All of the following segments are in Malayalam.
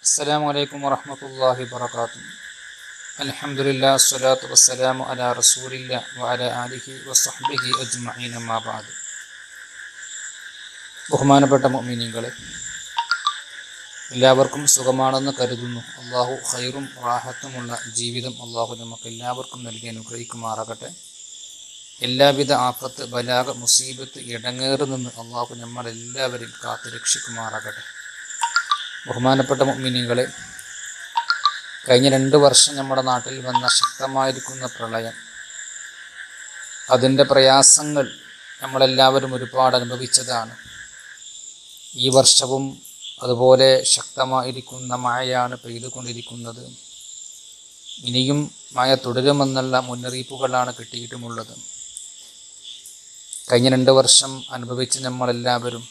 السلام عليكم ورحمة الله وبركاته الحمد لله الصلاة والسلام على رسول الله وعلى آله وصحبه أجمعين ما بعد ബഹുമാനപ്പെട്ട മൊമിനിങ്ങളെ എല്ലാവർക്കും സുഖമാണെന്ന് കരുതുന്നു അള്ളാഹു ഖൈറും റാഹത്തുമുള്ള ജീവിതം അള്ളാഹു നമുക്ക് എല്ലാവർക്കും നൽകി അനുഗ്രഹിക്കുമാറാകട്ടെ എല്ലാവിധ ആഫത്ത് ബലാഗ മുസീബത്ത് ഇടങ്ങേറി നിന്ന് അള്ളാഹു നമ്മളെല്ലാവരെയും കാത്തു രക്ഷിക്കുമാറാകട്ടെ ബഹുമാനപ്പെട്ട മൊമിനിങ്ങളെ കഴിഞ്ഞ രണ്ട് വർഷം നമ്മുടെ നാട്ടിൽ വന്ന ശക്തമായിരിക്കുന്ന പ്രളയം അതിൻ്റെ പ്രയാസങ്ങൾ നമ്മളെല്ലാവരും ഒരുപാട് അനുഭവിച്ചതാണ് ഈ വർഷവും അതുപോലെ ശക്തമായിരിക്കുന്ന മഴയാണ് പെയ്തുകൊണ്ടിരിക്കുന്നത് ഇനിയും മഴ തുടരുമെന്നുള്ള മുന്നറിയിപ്പുകളാണ് കിട്ടിയിട്ടുമുള്ളത് കഴിഞ്ഞ രണ്ട് വർഷം അനുഭവിച്ച് നമ്മളെല്ലാവരും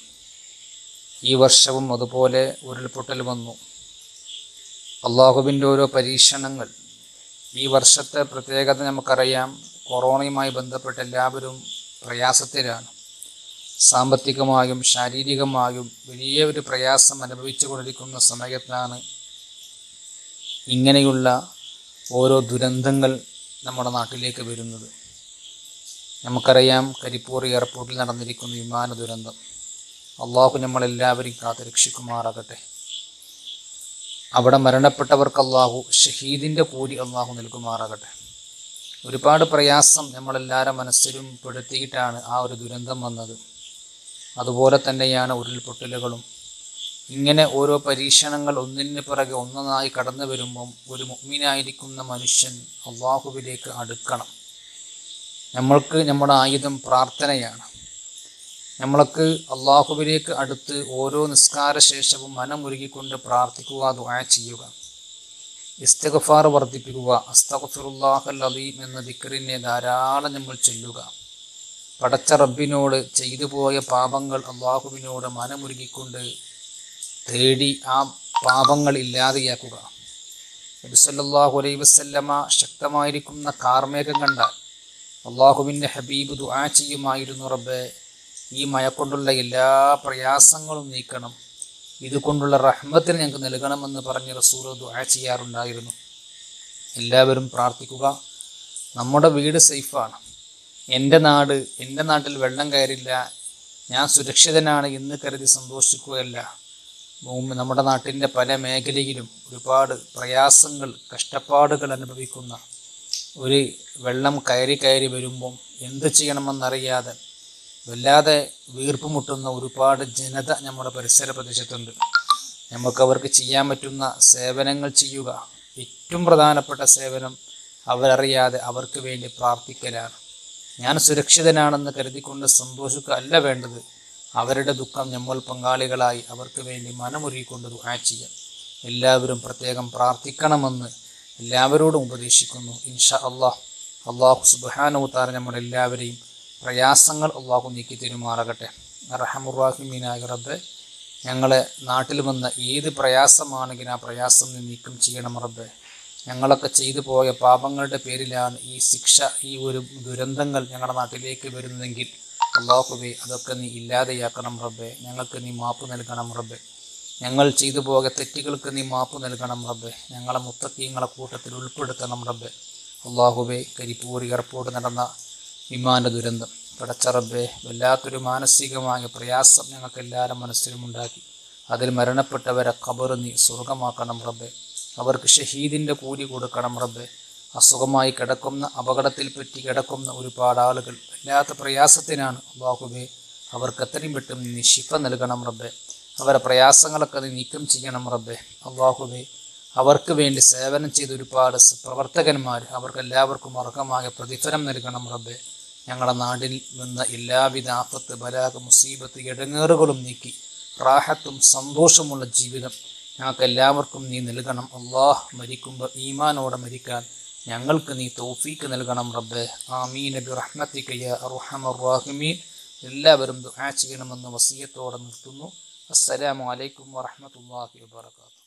ഈ വർഷവും അതുപോലെ ഉരുൾപൊട്ടൽ വന്നു അള്ളാഹുവിൻ്റെ ഓരോ പരീക്ഷണങ്ങൾ ഈ വർഷത്തെ പ്രത്യേകത നമുക്കറിയാം കൊറോണയുമായി ബന്ധപ്പെട്ട് എല്ലാവരും പ്രയാസത്തിലാണ് സാമ്പത്തികമായും ശാരീരികമായും വലിയ ഒരു പ്രയാസം അനുഭവിച്ചു കൊണ്ടിരിക്കുന്ന സമയത്താണ് ഇങ്ങനെയുള്ള ഓരോ ദുരന്തങ്ങൾ നമ്മുടെ നാട്ടിലേക്ക് വരുന്നത് നമുക്കറിയാം കരിപ്പൂർ എയർപോർട്ടിൽ നടന്നിരിക്കുന്ന വിമാന ദുരന്തം അള്ളാഹു നമ്മളെല്ലാവരെയും കാത്തു രക്ഷിക്കുമാറാകട്ടെ അവിടെ മരണപ്പെട്ടവർക്ക് അള്ളാഹു ഷഹീദിൻ്റെ കൂലി അള്ളാഹു നൽകുമാറാകട്ടെ ഒരുപാട് പ്രയാസം നമ്മളെല്ലാവരുടെ മനസ്സിലും പെടുത്തിയിട്ടാണ് ആ ഒരു ദുരന്തം വന്നത് അതുപോലെ തന്നെയാണ് ഉരുൾപൊട്ടലുകളും ഇങ്ങനെ ഓരോ പരീക്ഷണങ്ങൾ ഒന്നിന് പിറകെ ഒന്നൊന്നായി കടന്നു വരുമ്പം ഒരു മുഗ്മിനായിരിക്കുന്ന മനുഷ്യൻ അള്ളാഹുവിലേക്ക് അടുക്കണം നമ്മൾക്ക് നമ്മുടെ ആയുധം പ്രാർത്ഥനയാണ് നമ്മൾക്ക് അള്ളാഹുവിലേക്ക് അടുത്ത് ഓരോ നിസ്കാര ശേഷവും മനമുരുകിക്കൊണ്ട് പ്രാർത്ഥിക്കുക ദുആ ചെയ്യുക ഇസ്തഗഫാർ വർദ്ധിപ്പിക്കുക അസ്തഗഫിറുല്ലാഹൽ അലീം എന്ന ദിക്കറിനെ ധാരാളം നമ്മൾ ചൊല്ലുക പടച്ച റബ്ബിനോട് ചെയ്തു പോയ പാപങ്ങൾ അള്ളാഹുവിനോട് മനമുരുകിക്കൊണ്ട് തേടി ആ പാപങ്ങൾ ഇല്ലാതെയാക്കുക നബിസല്ലാഹു അലൈ വസല്ലമ ശക്തമായിരിക്കുന്ന കാർമേഘം കണ്ടാൽ അള്ളാഹുവിൻ്റെ ഹബീബ് ദുആ ചെയ്യുമായിരുന്നു റബ്ബെ ഈ മഴ കൊണ്ടുള്ള എല്ലാ പ്രയാസങ്ങളും നീക്കണം ഇതുകൊണ്ടുള്ള റഹ്മത്തിന് ഞങ്ങൾക്ക് നൽകണമെന്ന് പറഞ്ഞ് റസൂൽ ദുആ ചെയ്യാറുണ്ടായിരുന്നു എല്ലാവരും പ്രാർത്ഥിക്കുക നമ്മുടെ വീട് സേഫാണ് എൻ്റെ നാട് എൻ്റെ നാട്ടിൽ വെള്ളം കയറില്ല ഞാൻ സുരക്ഷിതനാണ് എന്ന് കരുതി സന്തോഷിക്കുകയല്ല ഭൂമി നമ്മുടെ നാട്ടിൻ്റെ പല മേഖലയിലും ഒരുപാട് പ്രയാസങ്ങൾ കഷ്ടപ്പാടുകൾ അനുഭവിക്കുന്ന ഒരു വെള്ളം കയറി കയറി വരുമ്പം എന്ത് ചെയ്യണമെന്നറിയാതെ വല്ലാതെ വീർപ്പ് മുട്ടുന്ന ഒരുപാട് ജനത നമ്മുടെ പരിസര പ്രദേശത്തുണ്ട് നമുക്ക് അവർക്ക് ചെയ്യാൻ പറ്റുന്ന സേവനങ്ങൾ ചെയ്യുക ഏറ്റവും പ്രധാനപ്പെട്ട സേവനം അവരറിയാതെ അവർക്ക് വേണ്ടി പ്രാർത്ഥിക്കലാണ് ഞാൻ സുരക്ഷിതനാണെന്ന് കരുതിക്കൊണ്ട് സന്തോഷിക്കുക അല്ല വേണ്ടത് അവരുടെ ദുഃഖം നമ്മൾ പങ്കാളികളായി അവർക്ക് വേണ്ടി മനമൊരുക്കിക്കൊണ്ട് ദുആ ചെയ്യാം എല്ലാവരും പ്രത്യേകം പ്രാർത്ഥിക്കണമെന്ന് എല്ലാവരോടും ഉപദേശിക്കുന്നു ഇൻഷാ അള്ളാഹ് അള്ളാഹു സുബാനവുത്താര നമ്മളെല്ലാവരെയും പ്രയാസങ്ങൾ അള്ളാഹു നീക്കി തെരുമാറാകട്ടെ റഹമുറാഹിമീനായ റബ്ബെ ഞങ്ങളെ നാട്ടിൽ വന്ന ഏത് പ്രയാസമാണെങ്കിലും ആ പ്രയാസം നീ നീക്കം ചെയ്യണം റബ്ബെ ഞങ്ങളൊക്കെ ചെയ്തു പോയ പാപങ്ങളുടെ പേരിലാണ് ഈ ശിക്ഷ ഈ ഒരു ദുരന്തങ്ങൾ ഞങ്ങളുടെ നാട്ടിലേക്ക് വരുന്നതെങ്കിൽ അള്ളാഹുബെ അതൊക്കെ നീ ഇല്ലാതെയാക്കണം റബ്ബെ ഞങ്ങൾക്ക് നീ മാപ്പ് നൽകണം റബ്ബെ ഞങ്ങൾ ചെയ്തു പോയ തെറ്റുകൾക്ക് നീ മാപ്പ് നൽകണം റബ്ബെ ഞങ്ങളെ മുത്തക്കീങ്ങളെ കൂട്ടത്തിൽ ഉൾപ്പെടുത്തണം റബ്ബെ അള്ളാഹുബെ കരിപ്പൂർ എയർപോർട്ട് നടന്ന വിമാന ദുരന്തം പടച്ച റബ്ബെ വല്ലാത്തൊരു മാനസികമായ പ്രയാസം ഞങ്ങൾക്ക് എല്ലാവരും മനസ്സിലും ഉണ്ടാക്കി അതിൽ മരണപ്പെട്ടവരെ ഖബർ നീ സ്വർഗമാക്കണം റബ്ബെ അവർക്ക് ഷഹീദിൻ്റെ കൂലി കൊടുക്കണം റബ്ബെ അസുഖമായി കിടക്കുന്ന അപകടത്തിൽ പറ്റി കിടക്കുന്ന ഒരുപാട് ആളുകൾ വല്ലാത്ത പ്രയാസത്തിനാണ് അള്ളാഹുബെ അവർക്ക് എത്രയും പെട്ടെന്ന് നീ ശിഫ നൽകണം റബ്ബെ അവരെ പ്രയാസങ്ങളൊക്കെ നീ നീക്കം ചെയ്യണം റബ്ബെ അള്ളാഹുബെ അവർക്ക് വേണ്ടി സേവനം ചെയ്ത ഒരുപാട് പ്രവർത്തകന്മാർ അവർക്ക് എല്ലാവർക്കും അർഹമായ പ്രതിഫലം നൽകണം റബ്ബെ ഞങ്ങളുടെ നാട്ടിൽ വന്ന എല്ലാവിധ ആപത്ത് ബലാഗ് മുസീബത്ത് ഇടങ്ങേറുകളും നീക്കി റാഹത്തും സന്തോഷമുള്ള ജീവിതം ഞങ്ങൾക്ക് എല്ലാവർക്കും നീ നൽകണം അള്ളാഹ് മരിക്കുമ്പോൾ ഈമാനോടെ മരിക്കാൻ ഞങ്ങൾക്ക് നീ തൗഫീക്ക് നൽകണം റബ്ബെ ആമീൻ നബി റഹ്മത്തിക്കയ്യ അറുഹമറാഹിമീൻ എല്ലാവരും ദുആ ചെയ്യണമെന്ന് വസീയത്തോടെ നിർത്തുന്നു അസ്സലാമു അലൈക്കും വറഹ്മത്തുള്ളാഹി വബറകാതുഹു